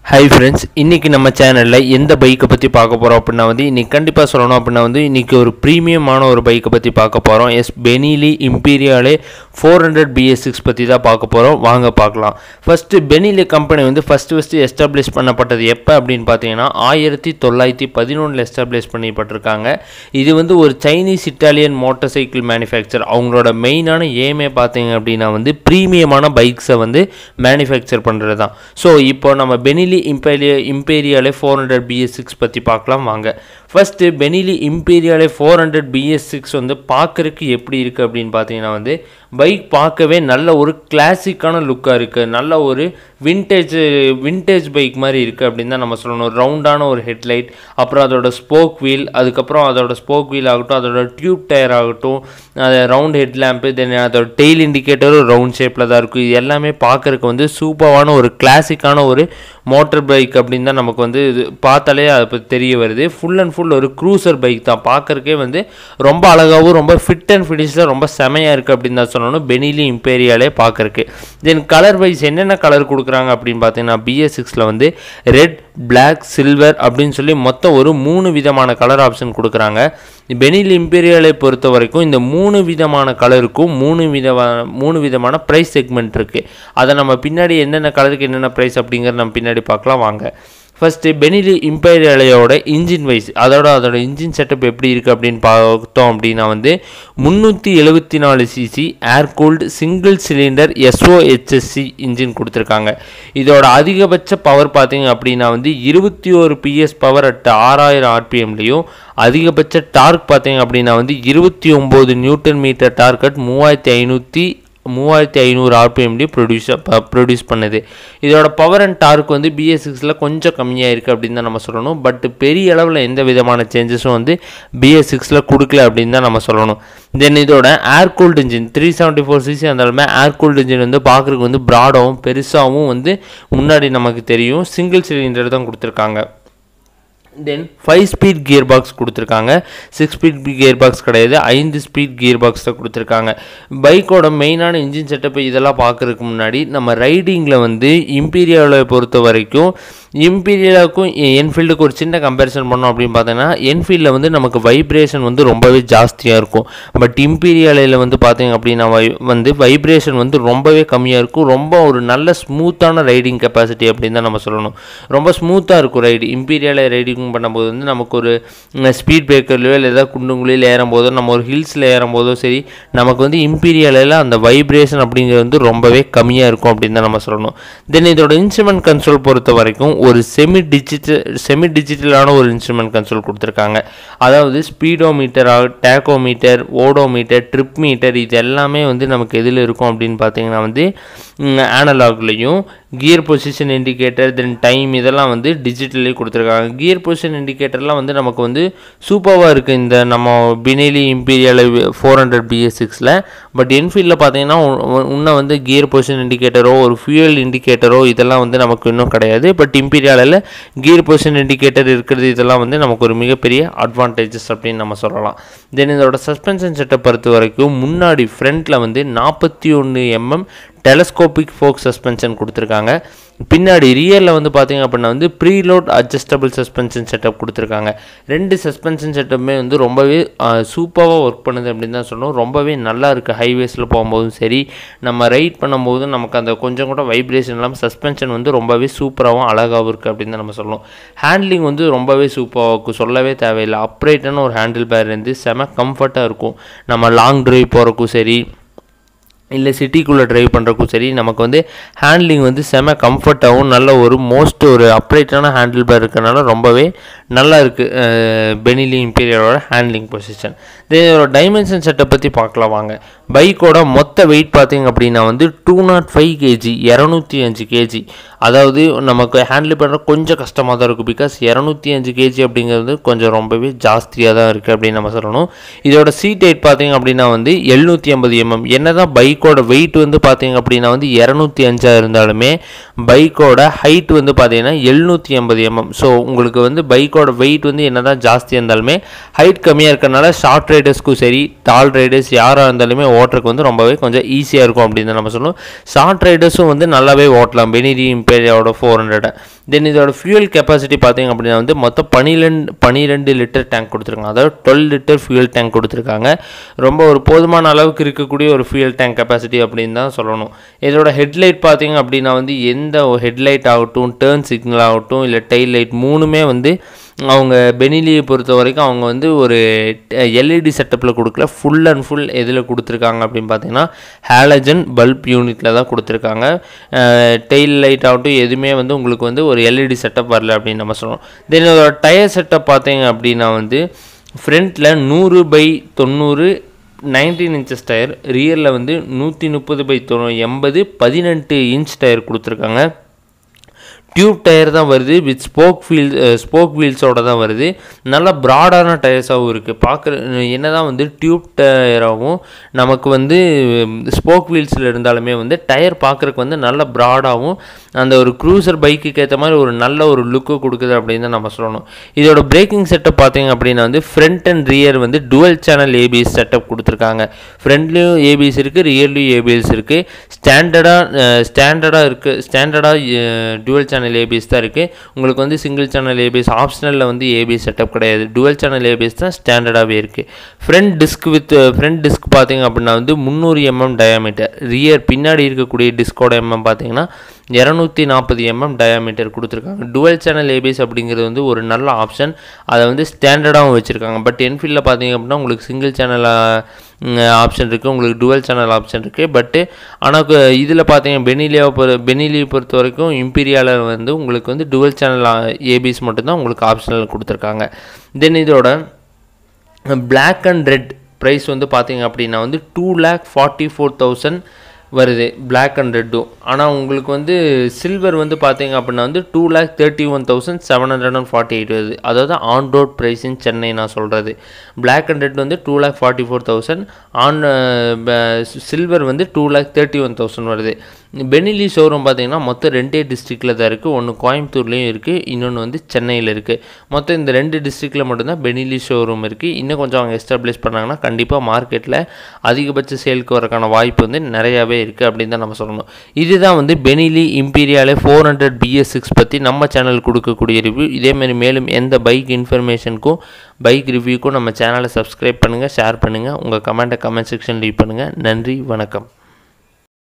hi friends இன்றைக்கி நம்ம சேனலில் எந்த பைக்கை பற்றி பார்க்க போகிறோம் அப்படின்னா வந்து இன்றைக்கி கண்டிப்பாக சொல்லணும் அப்படின்னா வந்து இன்றைக்கி ஒரு ப்ரீமியமான ஒரு பைக்கை பற்றி பார்க்க போகிறோம் yes Benelli Imperiale four hundred BS six பற்றி தான் பார்க்க போகிறோம் வாங்க பார்க்கலாம் ஃபஸ்ட்டு பெனிலி கம்பெனி வந்து ஃபஸ்ட்டு ஃபஸ்ட்டு எஸ்டாப்ளிஷ் பண்ணப்பட்டது எப்போ அப்படின்னு பார்த்தீங்கன்னா ஆயிரத்தி தொள்ளாயிரத்தி பதினொன்றில் எஸ்டாப்ளிஷ் பண்ணப்பட்டிருக்காங்க இது வந்து ஒரு Chinese Italian motorcycle manufacture அவங்களோட மெயினான ஏமே பார்த்தீங்க அப்படின்னா வந்து ப்ரீமியமான பைக்ஸை வந்து மேனுஃபேக்சர் பண்ணுறது தான் ஸோ இப்போ நம்ம பெனிலி இம்பேரியா Imperiale four hundred BS six பற்றி பார்க்கலாம் வாங்க first Benelli Imperiale four hundred BS six வந்து பார்க்குறதுக்கு எப்படி இருக்குது அப்படின்னு பார்த்தீங்கன்னா வந்து பைக் பார்க்கவே நல்ல ஒரு கிளாசிக்கான லுக்காக இருக்குது நல்ல ஒரு விண்டேஜ் விண்டேஜ் பைக் மாதிரி இருக்குது அப்படின்னு தான் நம்ம சொல்லணும் ரவுண்டான ஒரு ஹெட்லைட் அப்புறம் அதோட ஸ்போக் வீல் அதுக்கப்புறம் அதோட ஸ்போக் வீல் ஆகட்டும் அதோட டியூப் டயர் ஆகட்டும் அது ரவுண்ட் ஹெட் லேம்ப்பு தென் அதோட டெய்ல் இண்டிகேட்டரும் ரவுண்ட் ஷேப்பில் தான் இருக்கும் இது எல்லாமே பார்க்குறதுக்கு வந்து சூப்பரான ஒரு கிளாசிக்கான ஒரு மோட்டர் பைக் அப்படின்னு தான் நமக்கு வந்து இது பார்த்தாலே அது பத்தி தெரிய வருது ஃபுல் அண்ட் ஃபுல் ஒரு க்ரூசர் பைக் தான் பார்க்குறக்கே வந்து ரொம்ப அழகாகவும் ரொம்ப ஃபிட் அண்ட் ஃபினிஷில் ரொம்ப செமையாக இருக்குது அப்படின்னு தான் சொல்லணும் பெனிலி இம்பேரியாலே பார்க்குறக்கு தென் கலர் வைஸ் என்னென்ன கலர் கொடுக்குறாங்க அப்படின்னு பார்த்தீங்கன்னா பிஎஸ் சிக்ஸில் வந்து ரெட் பிளாக் சில்வர் அப்படின்னு சொல்லி மொத்தம் ஒரு மூணு விதமான கலர் ஆப்ஷன் கொடுக்குறாங்க பெனில் இம்பீரியலை பொறுத்த வரைக்கும் இந்த மூணு விதமான கலருக்கும் மூணு விதமான மூணு விதமான ப்ரைஸ் செக்மெண்ட் இருக்குது அதை நம்ம பின்னாடி என்னென்ன கலருக்கு என்னென்ன ப்ரைஸ் அப்படிங்கிறத நம்ம பின்னாடி பார்க்கலாம் வாங்க ஃபஸ்ட்டு பெனிலி இம்பேரியலையோட இன்ஜின் வைஸ் அதோட அதோட இன்ஜின் செட்டப் எப்படி இருக்குது அப்படின்னு பார்த்தோம் அப்படின்னா வந்து முந்நூற்றி எழுபத்தி நாலு CC air cooled single cylinder SOHC engine கொடுத்துருக்காங்க இதோட அதிகபட்ச பவர் பார்த்தீங்க அப்படின்னா வந்து இருபத்தி ஒரு பிஎஸ் பவர் அட் ஆறாயிரம் ஆர்பிஎம்லேயும் அதிகபட்ச டார்க் பார்த்தீங்க அப்படின்னா வந்து இருபத்தி ஒம்பது நியூட்டன் மீட்டர் டார்க் அட் மூவாயிரத்தி ஐநூற்றி மூவாயிரத்தி ஐநூறு ஆர்பிஎம்டி ப்ரொடியூஸ் ப்ரொடியூஸ் பண்ணுது இதோட பவர் அண்ட் டார்க் வந்து பிஎஸ் சிக்ஸில் கொஞ்சம் கம்மியாக இருக்குது அப்படின்னு தான் நம்ம சொல்லணும் பட் பெரிய அளவில் எந்த விதமான சேஞ்சஸும் வந்து பிஎஸ் சிக்ஸில் கொடுக்கல அப்படின்னு தான் நம்ம சொல்லணும் தென் இதோட air cooled engine three seventy four CC இருந்தாலுமே ஏர் கூல்டு இன்ஜின் வந்து பார்க்குறதுக்கு வந்து ப்ராடாகவும் பெருசாகவும் வந்து முன்னாடி நமக்கு தெரியும் சிங்கிள் சிலிண்டர் தான் கொடுத்துருக்காங்க then five speed gear box கொடுத்துருக்காங்க சிக்ஸ் ஸ்பீட் கியர் பாக்ஸ் கிடையாது ஐந்து ஸ்பீட் கியர் பாக்ஸ் தான் கொடுத்துருக்காங்க பைக்கோட மெயினான இன்ஜின் செட்டப் இதெல்லாம் பார்க்குறதுக்கு முன்னாடி நம்ம ரைடிங்கில் வந்து இம்பீரியாவில் பொறுத்த வரைக்கும் இம்பீரியலுக்கும் என்ஃபீல்டுக்கு ஒரு சின்ன கம்பேரிசன் பண்ணோம் அப்படின்னு பார்த்தீங்கன்னா என்ஃபீல்டில் வந்து நமக்கு வைப்ரேஷன் வந்து ரொம்பவே ஜாஸ்தியாக இருக்கும் பட் இம்பீரியாலையில் வந்து பார்த்தீங்க அப்படின்னா வை வந்து வைப்ரேஷன் வந்து ரொம்பவே கம்மியாக இருக்கும் ரொம்ப ஒரு நல்ல ஸ்மூத்தான ரைடிங் கெப்பாசிட்டி அப்படின்னு தான் நம்ம சொல்லணும் ரொம்ப ஸ்மூத்தாக இருக்கும் ரைடு இம்பீரியாவில் ரைடிங் பண்ணும்போது வந்து நமக்கு ஒரு ஸ்பீட் பிரேக்கர்லையோ இல்லை ஏதாவது குண்டுங்குழியில் ஏறும்போதோ நம்ம ஒரு ஹில்ஸில் ஏறும்போதோ சரி நமக்கு வந்து இம்பீரியாலில் அந்த வைப்ரேஷன் அப்படிங்கிறது வந்து ரொம்பவே கம்மியாக இருக்கும் அப்படின்னு தான் நம்ம சொல்லணும் தென் இதோட இன்ஸ்ட்ருமெண்ட் கன்சோல் பொறுத்த வரைக்கும் ஒரு செமி டிஜிட்டல் செமி டிஜிட்டலான ஒரு இன்ஸ்ட்ருமெண்ட் கன்சோல் கொடுத்துருக்காங்க அதாவது speedometer tachometer odometer trip meter இது எல்லாமே வந்து நமக்கு எதில் இருக்கும் அப்படின்னு பார்த்தீங்கன்னா வந்து ஆனலாக்லேயும் gear position indicator then time இதெல்லாம் வந்து டிஜிட்டலே கொடுத்துருக்காங்க கியர் பொசிஷன் இண்டிகேட்டர்லாம் வந்து நமக்கு வந்து சூப்பராக இருக்குது இந்த நம்ம Benelli Imperial four hundred BS சிக்ஸில் பட் என்ஃபீல்டில் பார்த்தீங்கன்னா இன்னும் வந்து கியர் பொசிஷன் இண்டிகேட்டரோ ஒரு ஃபியூயல் இண்டிகேட்டரோ இதெல்லாம் வந்து நமக்கு இன்னும் கிடையாது பட் இம்பீரியாலில் கியர் பொசிஷன் இண்டிகேட்டர் இருக்கிறது இதெல்லாம் வந்து நமக்கு ஒரு மிகப்பெரிய அட்வான்டேஜஸ் அப்படின்னு நம்ம சொல்லலாம் தென் இதோட சஸ்பென்ஷன் செட்டப் பொறுத்த வரைக்கும் முன்னாடி ஃப்ரண்ட்டில் வந்து நாற்பத்தி ஒன்று எம்எம் டெலஸ்கோபிக் ஃபோக் சஸ்பென்ஷன் கொடுத்துருக்காங்க பின்னாடி ரியரில் வந்து பார்த்தீங்க அப்படின்னா வந்து ப்ரீலோட் அட்ஜஸ்டபிள் சஸ்பென்ஷன் செட்டப் கொடுத்துருக்காங்க ரெண்டு சஸ்பென்ஷன் செட்டப்புமே வந்து ரொம்பவே சூப்பராக ஒர்க் பண்ணுது அப்படின்னு தான் சொல்லணும் ரொம்பவே நல்லா இருக்குது ஹைவேஸில் போகும்போதும் சரி நம்ம ரைட் பண்ணும்போதும் நமக்கு அந்த கொஞ்சம் கூட வைப்ரேஷன் இல்லாமல் சஸ்பென்ஷன் வந்து ரொம்பவே சூப்பராகவும் அழகாகவும் இருக்குது அப்படின்னு தான் நம்ம சொல்லணும் ஹேண்ட்லிங் வந்து ரொம்பவே சூப்பராக இருக்கும் சொல்லவே தேவையில்லை அப்ரைட்டான ஒரு ஹேண்டில் பேர் இருந்து செம கம்ஃபர்ட்டாக இருக்கும் நம்ம லாங் ட்ரைவ் போகிறக்கும் சரி இல்லை சிட்டிக்குள்ளே ட்ரைவ் பண்ணுறக்கும் சரி நமக்கு வந்து ஹேண்ட்லிங் வந்து செம கம்ஃபர்ட்டாகவும் நல்ல ஒரு மோஸ்ட் ஒரு அப்ரைட்டான ஹேண்டில் பேர் இருக்கிறனால ரொம்பவே நல்லா இருக்குது பெனிலி இம்பீரியலோட ஹேண்ட்லிங் பொசிஷன் இதோட டைமென்ஷன் செட்டை பற்றி பார்க்கலாம் வாங்க பைக்கோட மொத்த வெயிட் பார்த்திங்க அப்படின்னா வந்து டூ நாட் ஃபைவ் கேஜி இரநூத்தி அஞ்சு கேஜி அதாவது நமக்கு ஹேண்டில் பண்ணுற கொஞ்சம் கஷ்டமாக தான் இருக்கும் பிகாஸ் இரநூத்தி அஞ்சு கேஜி அப்படிங்கிறது கொஞ்சம் ரொம்பவே ஜாஸ்தியாக தான் இருக்குது அப்படின்னு நம்ம சொல்லணும் இதோட சீட் ஹைட் பார்த்திங்க அப்படின்னா வந்து எழுநூற்றி ஐம்பது எம்எம் என்ன தான் பைக்கோட வெயிட் வந்து பார்த்திங்க அப்படின்னா வந்து இரநூத்தி அஞ்சாக இருந்தாலுமே பைக்கோட ஹைட் வந்து பார்த்தீங்கன்னா எழுநூற்றி ஐம்பது எம்எம் ஸோ உங்களுக்கு வந்து பைக்கோட வெயிட் வந்து என்ன தான் ஜாஸ்தியாக இருந்தாலுமே ஹைட் கம்மியாக இருக்கிறனால ஷார்ட் ரைடர்ஸ்க்கும் சரி டால் ரைடர்ஸ் யாராக இருந்தாலுமே ஓட்டுறதுக்கு வந்து ரொம்பவே கொஞ்சம் ஈஸியாக இருக்கும் அப்படின்னு தான் நம்ம சொல்லணும் ஷார்ட் ரைடர்ஸும் வந்து நல்லாவே ஓட்டலாம் பெனிலி இம்பேரியாவோட ஃபோர் ஹண்ட்ரடை தென் இதோட ஃபியூல் கெப்பாசிட்டி பார்த்தீங்க அப்படின்னா வந்து மொத்தம் பன்னிரெண்டு பன்னிரெண்டு லிட்டர் டேங்க் கொடுத்துருக்காங்க அதாவது டுவெல் லிட்டர் ஃபியூல் டேங்க் கொடுத்துருக்காங்க ரொம்ப ஒரு போதுமான அளவுக்கு இருக்கக்கூடிய ஒரு ஃபியூல் டேங்க் கெப்பாசிட்டி அப்படின்னு தான் சொல்லணும் இதோட ஹெட்லைட் பார்த்தீங்க அப்படின்னா வந்து எந்த ஹெட்லைட் ஆகட்டும் டேர்ன் சிக்னல் ஆகட்டும் இல்லை டெயில் லைட் மூணுமே வந்து அவங்க பெனிலியை பொறுத்த வரைக்கும் அவங்க வந்து ஒரு எல்இடி செட்டப்பில் கொடுக்கல ஃபுல் அண்ட் ஃபுல் எதில் கொடுத்துருக்காங்க அப்படின்னு பார்த்தீங்கன்னா ஹேலஜன் பல்ப் யூனிட்டில் தான் கொடுத்துருக்காங்க டெயில் லைட் ஆகட்டும் எதுவுமே வந்து உங்களுக்கு வந்து ஒரு எல்இடி செட்டப் வரல அப்படின்னு நம்ம சொல்லணும் தென் இதோட டயர் செட்டப் பார்த்தீங்க அப்படின்னா வந்து ஃப்ரண்ட்டில் நூறு பை தொண்ணூறு நைன்டீன் இன்ச்சஸ் டயர் ரியரில் வந்து நூற்றி முப்பது பை தொண்ணூ எண்பது பதினெட்டு இன்ச் டயர் கொடுத்துருக்காங்க டியூப் டயர் தான் வருது வித் ஸ்போக் வீல் ஸ்போக் வீல்ஸோட தான் வருது நல்லா ப்ராடான டயர்ஸாகவும் இருக்குது பார்க்குற என்ன தான் வந்து டியூப் டயராகவும் நமக்கு வந்து ஸ்போக் வீல்ஸில் இருந்தாலுமே வந்து டயர் பார்க்குறக்கு வந்து நல்ல ப்ராடாகவும் அந்த ஒரு க்ரூசர் பைக்குக்கு ஏற்ற மாதிரி ஒரு நல்ல ஒரு லுக்கு கொடுக்குது அப்படின்னு தான் நம்ம சொல்லணும் இதோட பிரேக்கிங் செட்டப் பார்த்தீங்க அப்படின்னா வந்து ஃப்ரண்ட் அண்ட் ரியர் வந்து டுவல் சேனல் ஏபிஎஸ் செட்டப் கொடுத்துருக்காங்க ஃப்ரண்ட்லேயும் ஏபிஎஸ் இருக்குது ரியர்லேயும் ஏபிஎஸ் இருக்குது ஸ்டாண்டர்டாக ஸ்டாண்டர்டாக இருக்குது ஸ்டாண்டர்டாக டுவல் சேனல் ஏபிஎஸ் தான் இருக்குது உங்களுக்கு வந்து சிங்கிள் சேனல் ஏபிஎஸ் ஆப்ஷனலில் வந்து ஏபிஎஸ் செட்டப் கிடையாது டுவல் சேனல் ஏபிஎஸ் தான் ஸ்டாண்டர்டாகவே இருக்குது front disc with front disc பார்த்தீங்க அப்படின்னா வந்து முந்நூறு எம்எம் டயாமீட்டர் ரியர் பின்னாடி இருக்கக்கூடிய டிஸ்கோட எம்எம் பார்த்தீங்கன்னா இரநூத்தி நாற்பது எம்எம் டயாமீட்டர் கொடுத்துருக்காங்க டுவல் சேனல் ஏபிஎஸ் அப்படிங்கிறது வந்து ஒரு நல்ல ஆப்ஷன் அதை வந்து ஸ்டாண்டர்டாகவும் வச்சுருக்காங்க பட் என்ஃபீல்டில் பார்த்தீங்க அப்படின்னா உங்களுக்கு சிங்கிள் சேனல் ஆப்ஷன் இருக்குது உங்களுக்கு டுவல் சேனல் ஆப்ஷன் இருக்குது பட்டு ஆனால் இதில் பார்த்தீங்க பெனிலியாவை பொறு பெனிலியை பொறுத்த வரைக்கும் இம்பீரியாவில் வந்து உங்களுக்கு வந்து டுவல் சேனல் ஏபிஎஸ் மட்டும்தான் உங்களுக்கு ஆப்ஷனில் கொடுத்துருக்காங்க தென் இதோட பிளாக் அண்ட் ரெட் ப்ரைஸ் வந்து பார்த்தீங்க அப்படின்னா வந்து two lakh forty four thousand வருது பிளாக் அண்ட் ரெட்டும் ஆனால் உங்களுக்கு வந்து சில்வர் வந்து பார்த்தீங்க அப்படின்னா வந்து two lakh thirty one thousand seven hundred and forty eight வருது அதாவது on road price in Chennai நான் சொல்கிறது பிளாக் அண்ட் ரெட் வந்து two lakh forty four thousand on silver வந்து two lakh thirty one thousand வருது பெனிலி ஷோரூம் பார்த்தீங்கன்னா மொத்தம் ரெண்டே டிஸ்ட்ரிக்டில் தான் இருக்குது ஒன்று கோயம்புத்தூர்லேயும் இருக்குது இன்னொன்று வந்து சென்னையில் இருக்குது மொத்தம் இந்த ரெண்டு டிஸ்ட்ரிக்டில் மட்டும்தான் பெனிலி ஷோரூம் இருக்குது இன்னும் கொஞ்சம் அவங்க எஸ்டாப்ளிஷ் பண்ணாங்கன்னா கண்டிப்பாக மார்க்கெட்டில் அதிகபட்ச சேலுக்கு வரக்கான வாய்ப்பு வந்து நிறையாவே இருக்குது அப்படின்னு தான் நம்ம சொல்லணும் இதுதான் வந்து Benelli Imperiale four hundred BS six பற்றி நம்ம சேனல் கொடுக்கக்கூடிய ரிவ்யூ இதேமாரி மேலும் எந்த பைக் இன்ஃபர்மேஷனுக்கும் பைக் ரிவ்யூக்கும் நம்ம சேனலை சப்ஸ்கிரைப் பண்ணுங்கள் ஷேர் பண்ணுங்கள் உங்கள் கமெண்ட்டை கமெண்ட் செக்ஷன் லீவ் பண்ணுங்கள் நன்றி வணக்கம்